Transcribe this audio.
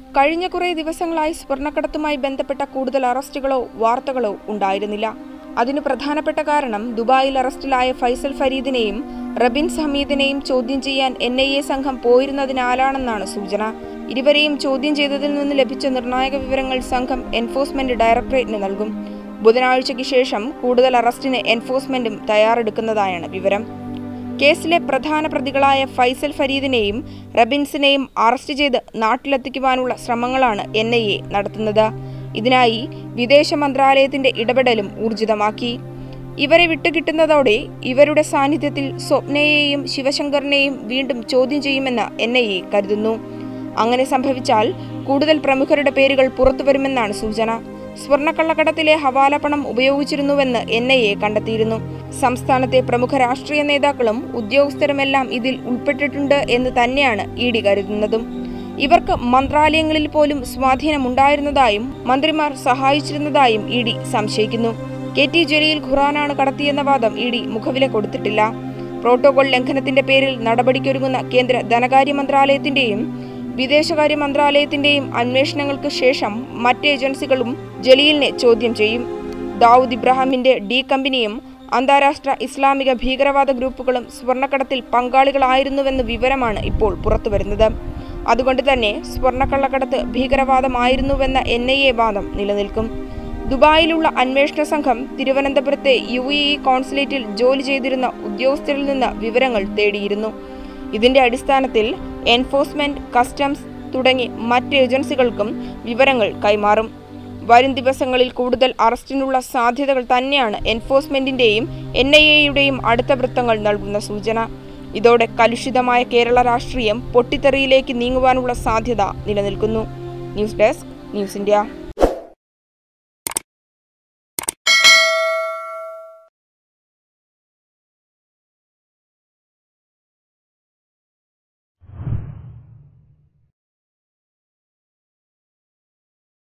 കഴിഞ്ഞ കുറേ ദിവസങ്ങളായി സ്വർണ്ണക്കടത്തുമായി ബന്ധപ്പെട്ട കൂടുതൽ അറസ്റ്റുകളോ വാർത്തകളോ ഉണ്ടായിരുന്നില്ല അതിനു പ്രധാനപ്പെട്ട കാരണം ദുബായിൽ അറസ്റ്റിലായ ഫൈസൽ ഫരീദിനെയും റബിൻ ഹമീദിനെയും ചോദ്യം ചെയ്യാൻ എൻ ഐ എ സംഘം പോയിരുന്നതിനാലാണെന്നാണ് സൂചന ഇരുവരെയും ചോദ്യം ചെയ്തതിൽ നിന്ന് ലഭിച്ച നിർണായക വിവരങ്ങൾ സംഘം എൻഫോഴ്സ്മെന്റ് ഡയറക്ടറേറ്റിന് നൽകും ബുധനാഴ്ചയ്ക്ക് ശേഷം കൂടുതൽ അറസ്റ്റിന് എൻഫോഴ്സ്മെന്റും തയ്യാറെടുക്കുന്നതായാണ് വിവരം കേസിലെ പ്രധാന പ്രതികളായ ഫൈസൽ ഫരീദിനെയും റബിൻസിനെയും അറസ്റ്റ് ചെയ്ത് നാട്ടിലെത്തിക്കുവാനുള്ള ശ്രമങ്ങളാണ് എൻ ഐ എ നടത്തുന്നത് ഇതിനായി വിദേശ മന്ത്രാലയത്തിന്റെ ഇടപെടലും ഊർജിതമാക്കി ഇവരെ വിട്ടുകിട്ടുന്നതോടെ ഇവരുടെ സാന്നിധ്യത്തിൽ സ്വപ്നയെയും ശിവശങ്കറിനെയും വീണ്ടും ചോദ്യം ചെയ്യുമെന്ന് എൻ ഐ എ കരുതുന്നു അങ്ങനെ സംഭവിച്ചാൽ കൂടുതൽ പ്രമുഖരുടെ പേരുകൾ പുറത്തുവരുമെന്നാണ് സൂചന സ്വർണ്ണക്കള്ളക്കടത്തിലെ ഹവാല പണം ഉപയോഗിച്ചിരുന്നുവെന്ന് എൻ ഐ എ കണ്ടെത്തിയിരുന്നു സംസ്ഥാനത്തെ പ്രമുഖ രാഷ്ട്രീയ നേതാക്കളും ഉദ്യോഗസ്ഥരുമെല്ലാം ഇതിൽ ഉൾപ്പെട്ടിട്ടുണ്ട് എന്ന് തന്നെയാണ് ഇ ഡി കരുതുന്നതും ഇവർക്ക് മന്ത്രാലയങ്ങളിൽ പോലും സ്വാധീനമുണ്ടായിരുന്നതായും മന്ത്രിമാർ സഹായിച്ചിരുന്നതായും ഇ ഡി സംശയിക്കുന്നു കെ ടി ജലീൽ ഖുറാനാണ് കടത്തിയെന്ന വാദം ഇ ഡി മുഖവില കൊടുത്തിട്ടില്ല പ്രോട്ടോകോൾ ലംഘനത്തിന്റെ പേരിൽ നടപടിക്കൊരുങ്ങുന്ന കേന്ദ്ര ധനകാര്യ മന്ത്രാലയത്തിന്റെയും വിദേശകാര്യ മന്ത്രാലയത്തിന്റെയും അന്വേഷണങ്ങൾക്ക് ശേഷം മറ്റ് ഏജൻസികളും ജലീലിനെ ചോദ്യം ചെയ്യും ദാവൂദ് ഇബ്രാഹിമിന്റെ ഡി കമ്പനിയും അന്താരാഷ്ട്ര ഇസ്ലാമിക ഭീകരവാദ ഗ്രൂപ്പുകളും സ്വർണ്ണക്കടത്തിൽ പങ്കാളികളായിരുന്നുവെന്ന വിവരമാണ് ഇപ്പോൾ പുറത്തുവരുന്നത് അതുകൊണ്ട് തന്നെ സ്വർണ്ണക്കള്ളക്കടത്ത് ഭീകരവാദമായിരുന്നുവെന്ന എൻ ഐ എ വാദം നിലനിൽക്കും ദുബായിലുള്ള അന്വേഷണ സംഘം തിരുവനന്തപുരത്തെ യു എ ഇ കോൺസുലേറ്റിൽ ജോലി ചെയ്തിരുന്ന ഉദ്യോഗസ്ഥരിൽ നിന്ന് വിവരങ്ങൾ തേടിയിരുന്നു ഇതിന്റെ അടിസ്ഥാനത്തിൽ എൻഫോഴ്സ്മെന്റ് കസ്റ്റംസ് തുടങ്ങി മറ്റ് ഏജൻസികൾക്കും വിവരങ്ങൾ കൈമാറും വരും ദിവസങ്ങളിൽ കൂടുതൽ അറസ്റ്റിനുള്ള സാധ്യതകൾ തന്നെയാണ് എൻഫോഴ്സ്മെന്റിന്റെയും എൻ ഐ എയുടെയും അടുത്ത വൃത്തങ്ങൾ നൽകുന്ന സൂചന ഇതോടെ കലുഷിതമായ കേരള രാഷ്ട്രീയം പൊട്ടിത്തെറിയിലേക്ക് നീങ്ങുവാനുള്ള സാധ്യത നിലനിൽക്കുന്നു ന്യൂസ് ഡെസ്ക് ന്യൂസ് ഇന്ത്യ